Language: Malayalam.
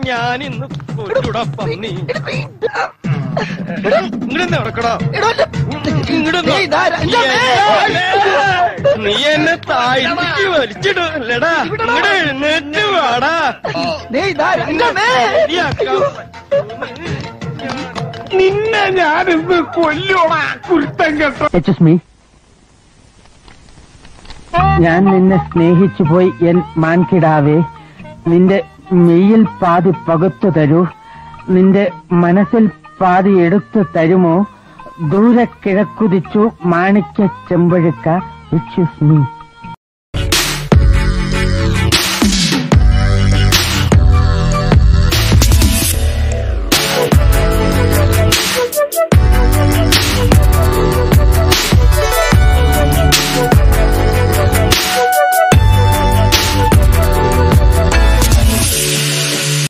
ഞാൻ ഇന്ന് കൊല്ലൂടാ പന്നി ഇങ്ങോട്ട് നടക്കടാ നീ എന്നെ താഴ്ത്തിക്ക് വലിച്ചിടല്ലടാ ഇങ്ങോട്ട് എഴുന്നേറ്റ് വാടാ ശരിയാക്കാം. നിന്നെ ഞാനിന്ന് കൊല്ലോടാ കുരുത്തം കേട്ടോ എക്സ്ക്യൂസ് മീ ഞാൻ നിന്നെ സ്നേഹിച്ചു പോയി എൻ മാൻകിടാവേ നിന്റെ മെയ്യിൽ പാതി പകുത്തു തരൂ നിന്റെ മനസ്സിൽ പാതി എടുത്തു തരുമോ ദൂരെ കിഴക്കുതിച്ചു മാണിക്യ ചെമ്പഴുക്ക എക്സ്ക്യൂസ് മീ